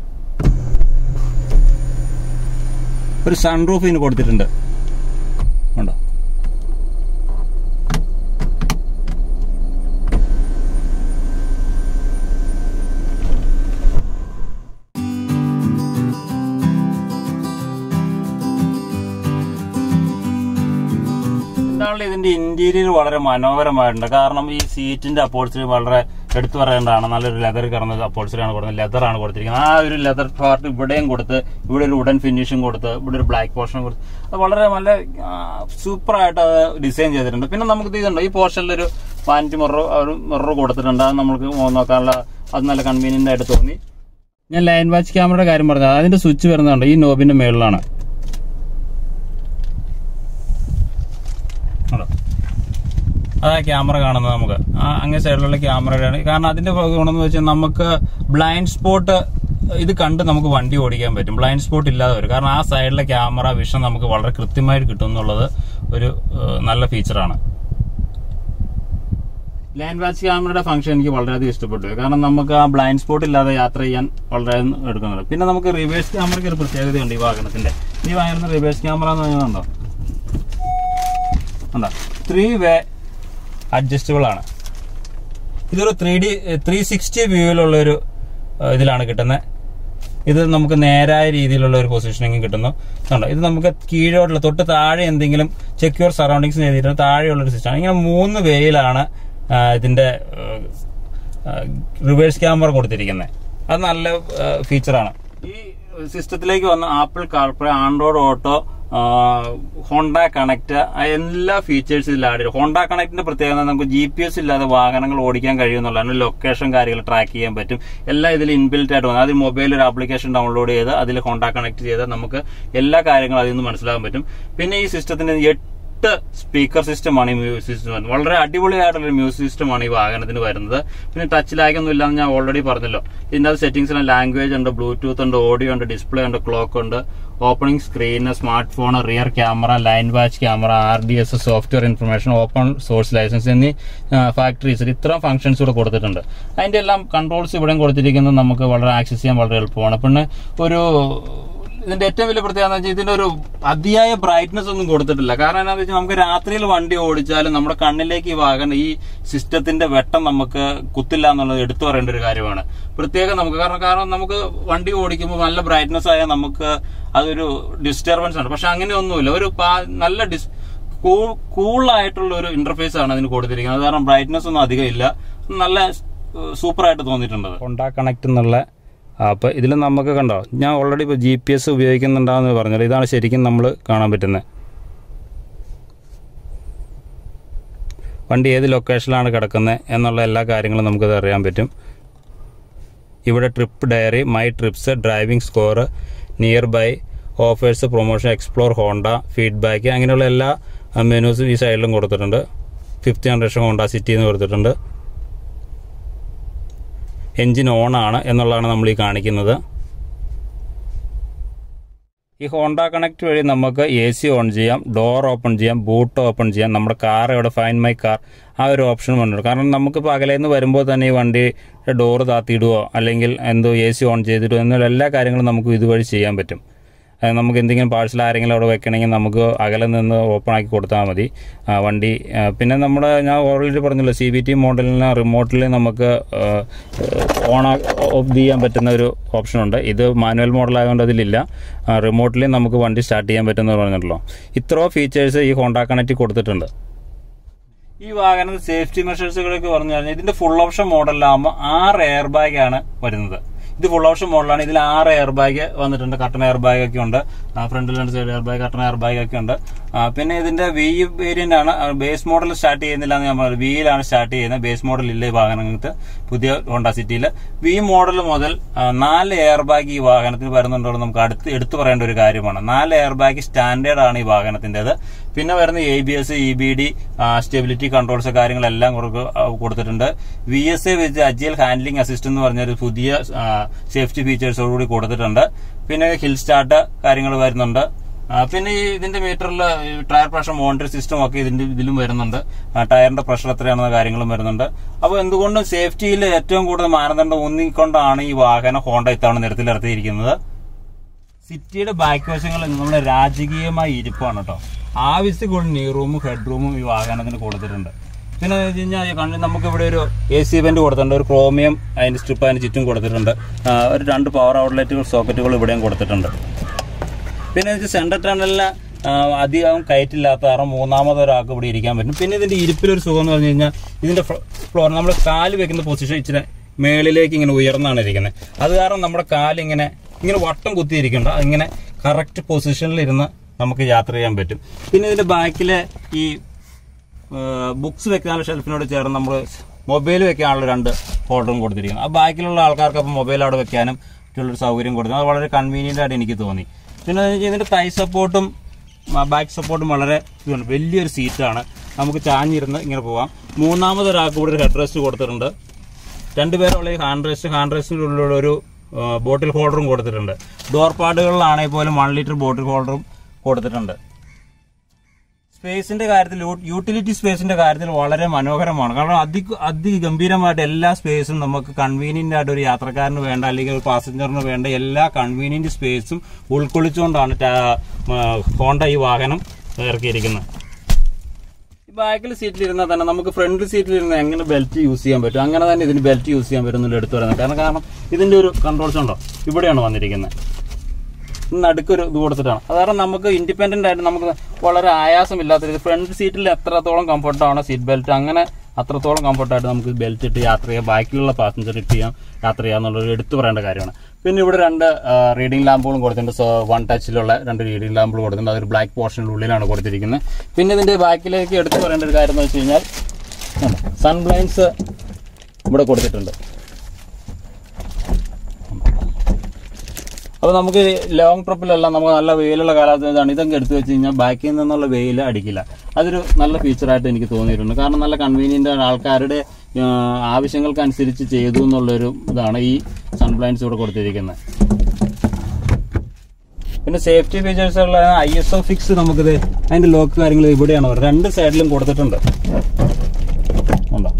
ഒരു സൺറൂഫ് ഇതിന് കൊടുത്തിട്ടുണ്ട് ഉണ്ടോ എന്താണ് ഇതിന്റെ ഇന്റീരിയർ വളരെ മനോഹരമായിട്ടുണ്ട് കാരണം ഈ സീറ്റിന്റെ അപ്പോൾസ്റ്ററി വളരെ എടുത്തു പറയേണ്ടതാണ് നല്ലൊരു ലെതർ കിടന്ന അപ്പോൾസ്റ്ററി ആണ് കൊടുക്കുന്നത് ലെതർ ആണ് കൊടുത്തിരിക്കുന്നത് ആ ഒരു ലെതർ പാർട്ട് ഇവിടെയും കൊടുത്ത് ഇവിടെ ഒരു വുഡൻ ഫിനിഷും കൊടുത്ത് ഇവിടെ ഒരു ബ്ലാക്ക് പോർഷൻ കൊടുത്ത് അത് വളരെ നല്ല സൂപ്പർ ആയിട്ട് അത് ഡിസൈൻ ചെയ്തിട്ടുണ്ട് പിന്നെ നമുക്ക് ഇതുണ്ട് ഈ പോർഷനിൽ ഒരു വാനിറ്റി മിറർ ഒരു മിറർ കൊടുത്തിട്ടുണ്ട് അത് നമുക്ക് നോക്കാനുള്ള അത് നല്ല കൺവീനിയന്റ് ആയിട്ട് തോന്നി ഞാൻ ലൈൻ വാച്ച് ക്യാമറയുടെ കാര്യം പറഞ്ഞത് അതിന്റെ സ്വിച്ച് വരുന്നുണ്ട് ഈ നോബിന്റെ മേളിലാണ് ഉണ്ടോ? അതാ ക്യാമറ കാണുന്നത് നമുക്ക് ആ അങ്ങേ സൈഡിലുള്ള ക്യാമറയാണ് കാരണം അതിന്റെ ഗുണമെന്ന് വെച്ചാൽ നമുക്ക് ബ്ലൈൻഡ് സ്പോട്ട് ഇത് കണ്ട് നമുക്ക് വണ്ടി ഓടിക്കാൻ പറ്റും ബ്ലൈൻഡ് സ്പോട്ട് ഇല്ലാതെ വരും കാരണം ആ സൈഡിലെ ക്യാമറ വിഷൻ നമുക്ക് വളരെ കൃത്യമായിട്ട് കിട്ടും എന്നുള്ളത് ഒരു ഏഹ്, നല്ല ഫീച്ചറാണ് ലൈൻ വാച്ച് ക്യാമറയുടെ ഫംഗ്ഷൻ എനിക്ക് വളരെയധികം ഇഷ്ടപ്പെട്ടു കാരണം നമുക്ക് ആ ബ്ലൈൻഡ് സ്പോട്ട് ഇല്ലാതെ യാത്ര ചെയ്യാൻ വളരെ എടുക്കുന്നുണ്ട് പിന്നെ നമുക്ക് റിവേഴ്സ് ക്യാമറയ്ക്ക് ഒരു പ്രത്യേകതയുണ്ട് ഈ വാഹനത്തിന്റെ ഈ വാഹനത്തിന്റെ റിവേഴ്സ് ക്യാമറ എന്ന് പറയുന്നത് എന്താ ത്രീ വേ അഡ്ജസ്റ്റബിൾ ആണ് ഇതൊരു ത്രീ ഡി ത്രീ സിക്സ്റ്റി വ്യൂവിലുള്ള ഒരു ഏഹ്, ഇതിലാണ് കിട്ടുന്നത് ഇത് നമുക്ക് നേരായ രീതിയിലുള്ള ഒരു പൊസിഷനിങ് കിട്ടുന്നു കണ്ടോ ഇത് നമുക്ക് കീഴോട്ടുള്ള തൊട്ട് താഴെ എന്തെങ്കിലും സെക്യൂർ സറൗണ്ടിങ്സ് എഴുതിയിട്ട് താഴെയുള്ള ഒരു സിസ്റ്റമാണ് ഇങ്ങനെ മൂന്ന് വേയിലാണ് ആ, ഇതിന്റെ റിവേഴ്സ് ക്യാമറ കൊടുത്തിരിക്കുന്നത് അത് നല്ല ഫീച്ചറാണ് ഈ സിസ്റ്റത്തിലേക്ക് വന്ന Apple CarPlay Android Auto Honda Connect എല്ലാ ഫീച്ചേഴ്സ് ഇതിൽ ആഡ് ചെയ്യും ഹോണ്ട കണക്റ്റിന്റെ പ്രത്യേകത നമുക്ക് ജി പി എസ് ഇല്ലാതെ വാഹനങ്ങൾ ഓടിക്കാൻ കഴിയുമെന്നുള്ളതാണ് ലൊക്കേഷൻ കാര്യങ്ങൾ ട്രാക്ക് ചെയ്യാൻ പറ്റും എല്ലാം ഇതിൽ ഇൻബിൽറ്റ് ആയിട്ട് വന്നു അതിൽ മൊബൈലിൽ ഒരു ആപ്ലിക്കേഷൻ ഡൗൺലോഡ് ചെയ്ത് അതിൽ ഹോണ്ട കണക്ട് ചെയ്ത് നമുക്ക് എല്ലാ കാര്യങ്ങളും അതിൽ നിന്ന് മനസ്സിലാക്കാൻ പറ്റും പിന്നെ ഈ സിസ്റ്റത്തിന് എട്ട് സ്പീക്കർ സിസ്റ്റമാണ് ഈ മ്യൂസിക് സിസ്റ്റം വരുന്നത് വളരെ അടിപൊളിയായിട്ടുള്ള ഒരു മ്യൂസിക് സിസ്റ്റമാണ് ഈ വാഹനത്തിന് വരുന്നത് പിന്നെ ടച്ച് ലാഗ് ഒന്നും ഇല്ലാന്ന് ഞാൻ ഓൾറെഡി പറഞ്ഞല്ലോ ഇതിന്റെ സെറ്റിംഗ്സിന് ലാംഗ്വേജ് ഉണ്ട് ബ്ലൂടൂത്ത് ഉണ്ട് ഓഡിയോ ഉണ്ട് ഡിസ്പ്ലേ ഉണ്ട് ക്ലോക്ക് ഉണ്ട് opening screen smart phone rear camera lane watch camera R D S software information open source licence എന്നീ ഫാക്ടറീസ് ഇത്രയും ഫംഗ്ഷൻസ് ഇവിടെ കൊടുത്തിട്ടുണ്ട് അതിന്റെ എല്ലാം കൺട്രോൾസ് ഇവിടെയും കൊടുത്തിരിക്കുന്നത് നമുക്ക് വളരെ ആക്സസ് ചെയ്യാൻ വളരെ എളുപ്പമാണ് പിന്നെ ഒരു ഇതിന്റെ ഏറ്റവും വലിയ പ്രത്യേകത എന്ന് വെച്ചാൽ ഇതിന്റെ ഒരു അതിയായ ബ്രൈറ്റ്നസ് ഒന്നും കൊടുത്തിട്ടില്ല കാരണം എന്താണെന്ന് വെച്ചാൽ നമുക്ക് രാത്രിയിൽ വണ്ടി ഓടിച്ചാലും നമ്മുടെ കണ്ണിലേക്ക് ഈ വാഹനം ഈ സിസ്റ്റത്തിന്റെ വെട്ടം നമുക്ക് കുത്തില്ല എന്നുള്ളത് എടുത്തു പറയേണ്ട ഒരു കാര്യമാണ് പ്രത്യേകം നമുക്ക് കാരണം കാരണം നമുക്ക് വണ്ടി ഓടിക്കുമ്പോൾ നല്ല ബ്രൈറ്റ്നസ് ആയാൽ നമുക്ക് അതൊരു ഡിസ്റ്റർബൻസ് ആണ് പക്ഷെ അങ്ങനെയൊന്നുമില്ല ഒരു പാ- നല്ല ഡിസ് കൂളായിട്ടുള്ള ഒരു ഇന്റർഫേസ് ആണ് അതിന് കൊടുത്തിരിക്കുന്നത് കാരണം ബ്രൈറ്റ്നസ് ഒന്നും അധികം ഇല്ല നല്ല സൂപ്പർ ആയിട്ട് തോന്നിയിട്ടുണ്ട് കൊണ്ടാ കണക്ട് എന്നുള്ള ആപ്പ് ഇതിൽ നമുക്ക് കണ്ടോ ഞാൻ ഓൾറെഡി ഇപ്പോൾ ജി പി എസ് ഉപയോഗിക്കുന്നുണ്ടാന്ന് പറഞ്ഞല്ലോ ഇതാണ് ശരിക്കും നമ്മൾ കാണാൻ പറ്റുന്നത് വണ്ടി ഏത് ലൊക്കേഷനിലാണ് കിടക്കുന്നത് എന്നുള്ള എല്ലാ കാര്യങ്ങളും നമുക്കത് അറിയാൻ പറ്റും ഇവിടെ trip diary my trips driving score nearby offers promotion explore Honda feedback അങ്ങനെയുള്ള എല്ലാ മെനൂസും ഈ സൈഡിലും കൊടുത്തിട്ടുണ്ട് ഫിഫ്ത്ത് ജനറേഷൻ ഹോണ്ട സിറ്റി എന്ന് കൊടുത്തിട്ടുണ്ട് എൻജിൻ ഓൺ ആണ് എന്നുള്ളതാണ് നമ്മൾ ഈ കാണിക്കുന്നത് ഈ ഹോണ്ട കണക്ട് വഴി നമുക്ക് എ സി ഓൺ ചെയ്യാം ഡോർ ഓപ്പൺ ചെയ്യാം ബൂട്ട് ഓപ്പൺ ചെയ്യാം നമ്മുടെ കാർ എവിടെ ഫൈൻ മൈ കാർ ആ ഒരു ഓപ്ഷൻ വന്നിട്ടുണ്ട് കാരണം നമുക്ക് പകലേന്ന് വരുമ്പോൾ തന്നെ ഈ വണ്ടിയുടെ ഡോറ് താത്തിയിടുകയോ അല്ലെങ്കിൽ എന്തോ എ സി ഓൺ ചെയ്തിടുകയോ എന്നുള്ള എല്ലാ കാര്യങ്ങളും നമുക്ക് ഇതുവഴി ചെയ്യാൻ പറ്റും അത് നമുക്ക് എന്തെങ്കിലും പാഴ്സൽ ആരെങ്കിലും അവിടെ വെക്കണമെങ്കിൽ നമുക്ക് അകലെ നിന്ന് ഓപ്പൺ ആക്കി കൊടുത്താൽ മതി ആ, വണ്ടി ആ, പിന്നെ നമ്മുടെ ഞാൻ ഓൾറെഡി പറഞ്ഞല്ലോ സി ബി ടി മോഡലിന് റിമോട്ടിൽ നമുക്ക് ഓൺ ഓഫ് ചെയ്യാൻ പറ്റുന്ന ഒരു ഓപ്ഷനുണ്ട് ഇത് മാനുവൽ മോഡലായതുകൊണ്ട് അതിലില്ല റിമോട്ടിൽ നമുക്ക് വണ്ടി സ്റ്റാർട്ട് ചെയ്യാൻ പറ്റുമെന്ന് പറഞ്ഞല്ലോ ഇത്രയോ ഫീച്ചേഴ്സ് ഈ ഹോണ്ട കണക്റ്റ് കൊടുത്തിട്ടുണ്ട് ഈ വാഹനത്തിൽ സേഫ്റ്റി മെഷേഴ്സുകളൊക്കെ പറഞ്ഞു കഴിഞ്ഞാൽ ഇതിന്റെ ഫുൾ ഓപ്ഷൻ മോഡലിലാകുമ്പോൾ ആറ് എയർ ബാഗ് ആണ് വരുന്നത് ഇത് ഫുൾ ഓപ്ഷൻ മോഡലാണ് ഇതിൽ ആറ് എയർ ബാഗ് വന്നിട്ടുണ്ട് കട്ടൺ എയർ ബാഗ് ഒക്കെ ഉണ്ട് ഫ്രണ്ടിൽ രണ്ട് side air bag curtain air bag ഒക്കെ ഉണ്ട് ആ, പിന്നെ ഇതിന്റെ വി വേരിയന്റ് ആണ് ബേസ് മോഡൽ സ്റ്റാർട്ട് ചെയ്യുന്നില്ല എന്ന് ഞാൻ പറഞ്ഞു വിയിലാണ് സ്റ്റാർട്ട് ചെയ്യുന്നത് ബേസ് മോഡൽ ഇല്ല ഈ വാഹനങ്ങൾക്ക് പുതിയ ഹോണ്ട സിറ്റിയിൽ വി മോഡൽ മുതൽ ആ, നാല് എയർ ബാഗ് ഈ വാഹനത്തിന് വരുന്നുണ്ടോ എന്ന് നമുക്ക് അടുത്ത് എടുത്തു പറയേണ്ട ഒരു കാര്യമാണ് നാല് എയർ ബാഗ് സ്റ്റാൻഡേർഡ് ആണ് ഈ വാഹനത്തിന്റേത് പിന്നെ വരുന്ന A B S E B D stability controls കാര്യങ്ങളെല്ലാം കൊടുക്ക- ആ, കൊടുത്തിട്ടുണ്ട് V S A with agile handling assist എന്ന് പറഞ്ഞ ഒരു പുതിയ സേഫ്റ്റി ഫീച്ചേഴ്സോടുകൂടി കൊടുത്തിട്ടുണ്ട് പിന്നെ ഹിൽ സ്റ്റാർട്ട് കാര്യങ്ങൾ വരുന്നുണ്ട് ആ, പിന്നെ ഈ ഇതിന്റെ മീറ്ററിൽ ടയർ പ്രഷർ മോണിറ്ററിംഗ് സിസ്റ്റം ഒക്കെ ഇതിന്റെ ഇതിലും വരുന്നുണ്ട് ആ, ടയറിന്റെ പ്രഷർ എത്രയാണെന്ന കാര്യങ്ങളും വരുന്നുണ്ട് അപ്പോൾ എന്തുകൊണ്ടും സേഫ്റ്റിയിൽ ഏറ്റവും കൂടുതൽ മാനദണ്ഡം ഊന്നിക്കൊണ്ടാണ് ഈ വാഹനം ഹോണ്ട ഇത്തവണ നിരത്തിലിറത്തിയിരിക്കുന്നത് സിറ്റിയുടെ ബാക്ക് വശങ്ങളിൽ നമ്മുടെ രാജകീയമായ ഇരിപ്പാണ് കേട്ടോ ആവശ്യത്തിൽ കൂടുതൽ നീ റൂമും ഹെഡ് റൂമും ഈ വാഹനത്തിന് കൊടുത്തിട്ടുണ്ട് പിന്നെ എന്ന് വെച്ച് കഴിഞ്ഞാൽ കണ്ണിൽ നമുക്ക് ഇവിടെ ഒരു എ സി വെന്റ് കൊടുത്തിട്ടുണ്ട് ഒരു ക്രോമിയം അതിന്റെ സ്ട്രിപ്പ് അതിന് ചുറ്റും കൊടുത്തിട്ടുണ്ട് ആ, ഒരു രണ്ട് പവർ ഔട്ട്ലെറ്റുകൾ സോക്കറ്റുകൾ ഇവിടെയും കൊടുത്തിട്ടുണ്ട് പിന്നെ സെൻട്രൽ ടണലിന് അധികം കയറ്റില്ലാത്ത കാരണം മൂന്നാമത് ഒരാൾക്ക് ഇവിടെ ഇരിക്കാൻ പറ്റും പിന്നെ ഇതിന്റെ ഇരിപ്പിലൊരു സുഖം എന്ന് പറഞ്ഞു കഴിഞ്ഞാൽ ഇതിന്റെ ഫ്ലോർ നമ്മൾ കാല് വെക്കുന്ന പൊസിഷൻ ഇച്ചിരി മേളിലേക്ക് ഇങ്ങനെ ഉയർന്നാണ് ഇരിക്കുന്നത് അത് കാരണം നമ്മുടെ കാലിങ്ങനെ ഇങ്ങനെ വട്ടം കുത്തിയിരിക്കണ്ട ഇങ്ങനെ കറക്റ്റ് പൊസിഷനിൽ ഇരുന്ന് നമുക്ക് യാത്ര ചെയ്യാൻ പറ്റും പിന്നെ ഇതിന്റെ ബാക്കിലെ ഈ ബുക്സ് വെക്കാനുള്ള ഷെൽഫിനോട് ചേർന്ന് നമ്മൾ മൊബൈൽ വെക്കാനുള്ള രണ്ട് ഹോൾഡറും കൊടുത്തിരിക്കുന്നത് ആ ബാക്കിലുള്ള ആൾക്കാർക്ക് അപ്പോൾ മൊബൈൽ അവിടെ വെക്കാനും മറ്റുള്ളൊരു സൗകര്യം കൊടുത്തു അത് വളരെ കൺവീനിയൻ്റ് ആയിട്ട് എനിക്ക് തോന്നി പിന്നെ എന്ന് വെച്ചാൽ ഇതിന്റെ തൈ സപ്പോർട്ടും ബാക്ക് സപ്പോർട്ടും വളരെ ഇതുണ്ട് വലിയൊരു സീറ്റാണ് നമുക്ക് ചാഞ്ഞിരുന്ന് ഇങ്ങനെ പോവാം മൂന്നാമത് ഒരാൾക്ക് കൂടെ ഒരു ഹെഡ് റെസ്റ്റ് കൊടുത്തിട്ടുണ്ട് രണ്ടുപേരുള്ള ഈ ഹാൻഡ് റെസ്റ്റ് ഹാൻഡ് റെസ്റ്റിനുള്ള ഒരു ബോട്ടിൽ ഹോൾഡറും കൊടുത്തിട്ടുണ്ട് ഡോർ പാഡുകളിലാണെങ്കിൽ പോലും വൺ ലിറ്റർ ബോട്ടിൽ ഹോൾഡറും കൊടുത്തിട്ടുണ്ട് സ്പേസിന്റെ കാര്യത്തിൽ യൂ- യൂട്ടിലിറ്റി സ്പേസിന്റെ കാര്യത്തിൽ വളരെ മനോഹരമാണ് കാരണം അതി അതിഗംഭീരമായിട്ട് എല്ലാ സ്പേസും നമുക്ക് കൺവീനിയന്റ് ആയിട്ട് ഒരു യാത്രക്കാരന് വേണ്ട അല്ലെങ്കിൽ ഒരു പാസഞ്ചറിന് വേണ്ട എല്ലാ കൺവീനിയന്റ് സ്പേസും ഉൾക്കൊള്ളിച്ചുകൊണ്ടാണ് ടാ- ആ, ഹോണ്ട ഈ വാഹനം ഇറക്കിയിരിക്കുന്നത് ഈ ബാക്കിൽ സീറ്റിൽ ഇരുന്നാൽ തന്നെ നമുക്ക് ഫ്രണ്ട് സീറ്റിൽ ഇരുന്ന് എങ്ങനെ ബെൽറ്റ് യൂസ് ചെയ്യാൻ പറ്റും അങ്ങനെ തന്നെ ഇതിന് ബെൽറ്റ് യൂസ് ചെയ്യാൻ പറ്റും എന്നുള്ള എടുത്തു പറയുന്നത് കാരണം കാരണം ഇതിന്റെ ഒരു കൺട്രോൾസ് ഉണ്ടോ ഇവിടെയാണ് വന്നിരിക്കുന്നത് നടുക്കൊരു ഇത് കൊടുത്തിട്ടാണ് അതാണ് നമുക്ക് ഇൻഡിപെൻഡന്റ് ആയിട്ട് നമുക്ക് വളരെ ആയാസമില്ലാത്ത രീതി ഫ്രണ്ട് സീറ്റിൽ എത്രത്തോളം കംഫർട്ടാണോ സീറ്റ് ബെൽറ്റ് അങ്ങനെ അത്രത്തോളം കംഫർട്ടായിട്ട് നമുക്ക് ബെൽറ്റ് ഇട്ട് യാത്ര ചെയ്യാം ബാക്കിലുള്ള പാസഞ്ചർ ഇട്ട് ചെയ്യാം യാത്ര ചെയ്യാം എന്നുള്ളത് എടുത്തു പറയേണ്ട കാര്യമാണ് പിന്നെ ഇവിടെ രണ്ട് റീഡിംഗ് ലാമ്പുകളും കൊടുത്തിട്ടുണ്ട് സോ വൺ ടച്ചിലുള്ള രണ്ട് റീഡിംഗ് ലാമ്പുകൾ കൊടുത്തിട്ടുണ്ട് അതൊരു ബ്ലാക്ക് പോർഷൻ്റെ ഉള്ളിലാണ് കൊടുത്തിരിക്കുന്നത് പിന്നെ ഇതിന്റെ ബാക്കിലേക്ക് എടുത്തു പറയേണ്ട ഒരു കാര്യം എന്ന് വെച്ച് കഴിഞ്ഞാൽ സൺ ബ്ലൈൻസ് ഇവിടെ കൊടുത്തിട്ടുണ്ട് അപ്പോൾ നമുക്ക് ലോങ് ട്രിപ്പിലെല്ലാം നമുക്ക് നല്ല വെയിലുള്ള കാലാവസ്ഥയാണ് ഇതൊക്കെ എടുത്തു വെച്ച് കഴിഞ്ഞാൽ ബാക്കിൽ നിന്നുള്ള വെയിൽ അടിക്കില്ല അതൊരു നല്ല ഫീച്ചറായിട്ട് എനിക്ക് തോന്നിയിട്ടുണ്ട് കാരണം നല്ല കൺവീനിയൻ്റ് ആണ് ആൾക്കാരുടെ ആ, ആവശ്യങ്ങൾക്കനുസരിച്ച് ചെയ്തു എന്നുള്ളൊരു ഇതാണ് ഈ സൺബ്ലൈൻസ് ഇവിടെ കൊടുത്തിരിക്കുന്നത് പിന്നെ സേഫ്റ്റി ഫീച്ചേഴ്സുള്ള ഐ എസ് ഒ ഫിക്സ് നമുക്കിത് അതിന്റെ ലോക്ക് കാര്യങ്ങൾ ഇവിടെയാണ് വരുന്നത് രണ്ട് സൈഡിലും കൊടുത്തിട്ടുണ്ട് ഉണ്ടോ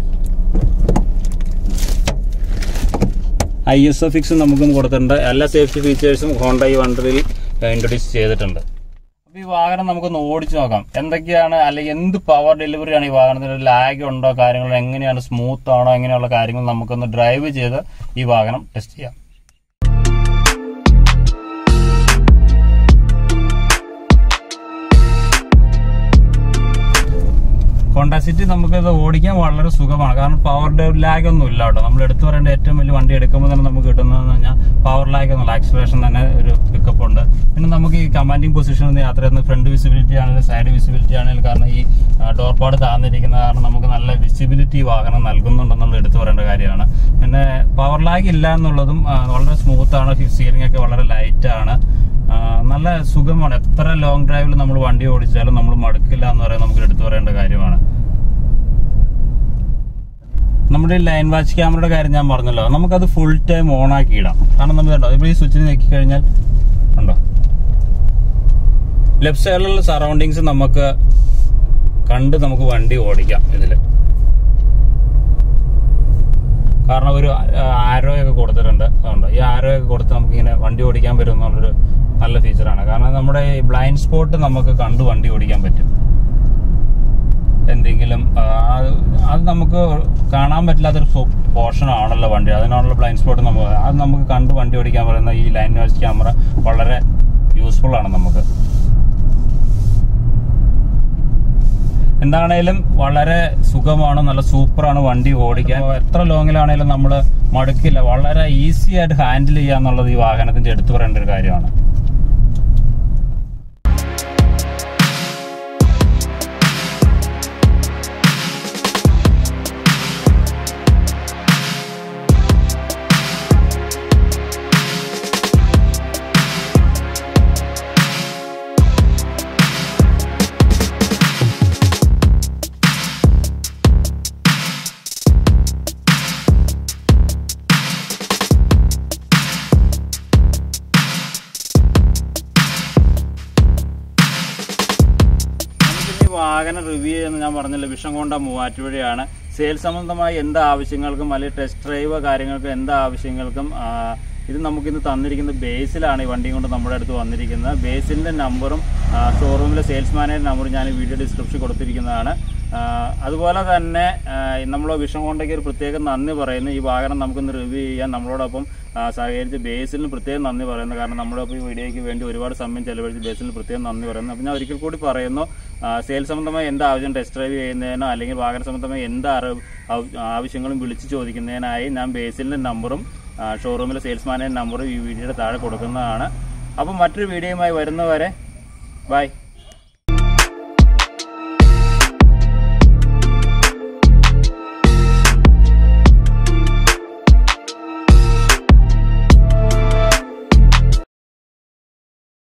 ഐ എസ് ഒ ഫിക്സ് നമുക്കും കൊടുത്തിട്ടുണ്ട് എല്ലാ സേഫ്റ്റി ഫീച്ചേഴ്സും ഹോണ്ട ഈ വണ്ടറിൽ ഇൻട്രൊഡ്യൂസ് ചെയ്തിട്ടുണ്ട് അപ്പൊ ഈ വാഹനം നമുക്കൊന്ന് ഓടിച്ചു നോക്കാം എന്തൊക്കെയാണ് അല്ലെങ്കിൽ എന്ത് പവർ ഡെലിവറി ആണ് ഈ വാഹനത്തിന് ലാഗ് ഉണ്ടോ കാര്യങ്ങൾ എങ്ങനെയാണ് സ്മൂത്ത് ആണോ എങ്ങനെയുള്ള കാര്യങ്ങൾ നമുക്കൊന്ന് ഡ്രൈവ് ചെയ്ത് ഈ വാഹനം ടെസ്റ്റ് ചെയ്യാം ഹോണ്ട സിറ്റി നമുക്ക് ഇത് ഓടിക്കാൻ വളരെ സുഖമാണ് കാരണം പവർ ലാഗ് ഒന്നും ഇല്ല കേട്ടോ നമ്മൾ എടുത്തു പറയേണ്ട ഏറ്റവും വലിയ വണ്ടി എടുക്കുമ്പോൾ തന്നെ നമുക്ക് കിട്ടുന്നതെന്ന് പറഞ്ഞാൽ പവർ ലാഗ് ഒന്നുമില്ല ആക്സിലേഷൻ തന്നെ ഒരു പിക്കപ്പ് ഉണ്ട് പിന്നെ നമുക്ക് ഈ കമാൻഡിങ് പൊസിഷനിൽ നിന്ന് യാത്ര ചെയ്യുന്ന ഫ്രണ്ട് വിസിബിലിറ്റി ആണെങ്കിലും സൈഡ് വിസിബിലിറ്റി ആണെങ്കിലും കാരണം ഈ ഡോർ പാട് താന്നിരിക്കുന്ന കാരണം നമുക്ക് നല്ല വിസിബിലിറ്റി വാഹനം നൽകുന്നുണ്ടെന്നുള്ളത് എടുത്തു പറയേണ്ട കാര്യമാണ് പിന്നെ പവർ ലാഗ് ഇല്ല എന്നുള്ളതും ആ, വളരെ സ്മൂത്ത് ആണ് സ്റ്റിയറിംഗ് ഒക്കെ വളരെ ലൈറ്റ് ആണ് ആ, നല്ല സുഖമാണ് എത്ര ലോങ് ഡ്രൈവിൽ നമ്മൾ വണ്ടി ഓടിച്ചാലും നമ്മൾ മടുക്കില്ല എന്ന് പറയാൻ നമുക്ക് എടുത്തു പറയേണ്ട കാര്യമാണ് നമ്മുടെ ലൈൻ വാച്ച് ക്യാമറയുടെ കാര്യം ഞാൻ പറഞ്ഞല്ലോ നമുക്കത് ഫുൾ ടൈം ഓൺ ആക്കി ഇടാം കാരണം നമ്മൾ കണ്ടോ ഇപ്പോൾ ഈ സ്വിച്ചിൽ ഞെക്കി കഴിഞ്ഞാൽ ഉണ്ടോ ലെഫ്റ്റ് സൈഡിലുള്ള സറൗണ്ടിങ്സ് നമുക്ക് കണ്ട് നമുക്ക് വണ്ടി ഓടിക്കാം ഇതില് കാരണം ഒരു ആരോ ഒക്കെ കൊടുത്തിട്ടുണ്ട് അതുകൊണ്ട് ഈ ആരോ ഒക്കെ കൊടുത്ത് നമുക്ക് ഇങ്ങനെ വണ്ടി ഓടിക്കാൻ പറ്റും എന്നുള്ളൊരു നല്ല ഫീച്ചറാണ് കാരണം നമ്മുടെ ഈ ബ്ലൈൻഡ് സ്പോട്ട് നമുക്ക് കണ്ട് വണ്ടി ഓടിക്കാൻ പറ്റും എന്തെങ്കിലും ആ, അത് അത് നമുക്ക് കാണാൻ പറ്റില്ലാത്തൊരു പോർഷൻ ആണല്ലോ വണ്ടി അതിനുള്ള ബ്ലൈൻഡ് സ്പോട്ട് നമുക്ക് അത് നമുക്ക് കണ്ട് വണ്ടി ഓടിക്കാൻ പറയുന്ന ഈ ലൈൻ വാച്ച് ക്യാമറ വളരെ യൂസ്ഫുൾ ആണ് നമുക്ക് എന്താണേലും വളരെ സുഖമാണ് നല്ല സൂപ്പറാണ് വണ്ടി ഓടിക്കാൻ അപ്പൊ എത്ര ലോങ്ങിലാണേലും നമ്മൾ മടുക്കില്ല വളരെ ഈസി ആയിട്ട് ഹാൻഡിൽ ചെയ്യാന്നുള്ളത് ഈ വാഹനത്തിന്റെ എടുത്തു പറയേണ്ട ഒരു കാര്യമാണ് നമുക്കിനി വാഹനം റിവ്യൂ ചെയ്യുന്ന ഞാൻ പറഞ്ഞല്ലോ വിഷം കൊണ്ട മൂവാറ്റുപുഴയാണ് സെയിൽസ് സംബന്ധമായ എന്ത് ആവശ്യങ്ങൾക്കും അല്ലെങ്കിൽ ടെസ്റ്റ് ഡ്രൈവ് കാര്യങ്ങൾക്കും എന്ത് ആവശ്യങ്ങൾക്കും ആ, ഇത് നമുക്കിന്ന് തന്നിരിക്കുന്ന ബേസിലാണ് ഈ വണ്ടിയും കൊണ്ട് നമ്മുടെ അടുത്ത് വന്നിരിക്കുന്നത് ബേസിന്റെ നമ്പറും ഷോറൂമിലെ സെയിൽസ് മാനേജർ നമ്പറും ഞാൻ ഈ വീഡിയോ ഡിസ്ക്രിപ്ഷൻ കൊടുത്തിരിക്കുന്നതാണ് ആ, അതുപോലെ തന്നെ നമ്മൾ വിഷം കൊണ്ടേക്ക് ഒരു പ്രത്യേകം നന്ദി പറയുന്നു ഈ വാഹനം നമുക്കൊന്ന് റിവ്യൂ ചെയ്യാൻ നമ്മളോടൊപ്പം ആ, സഹകരിച്ച് ബേസിലിന് പ്രത്യേകം നന്ദി പറയുന്നു കാരണം നമ്മളൊപ്പം ഈ വീഡിയോയ്ക്ക് വേണ്ടി ഒരുപാട് സമയം ചെലവഴിച്ച് ബേസിലിന് പ്രത്യേകം നന്ദി പറയുന്നു അപ്പം ഞാൻ ഒരിക്കൽ കൂടി പറയുന്നു സെയിൽ സംബന്ധമായി എന്ത് ആവശ്യം ടെസ്റ്റ് ഡ്രൈവ് ചെയ്യുന്നതിനോ അല്ലെങ്കിൽ വാഹന സംബന്ധമായി എന്ത് അറിവ് ആവ- ആവശ്യങ്ങളും വിളിച്ച് ചോദിക്കുന്നതിനായി ഞാൻ ബേസിലിൻ്റെ നമ്പറും ഷോറൂമിലെ സെയിൽസ്മാൻ്റെ നമ്പറും ഈ വീഡിയോയുടെ താഴെ കൊടുക്കുന്നതാണ് അപ്പം മറ്റൊരു വീഡിയോയുമായി വരുന്നവരെ ബൈ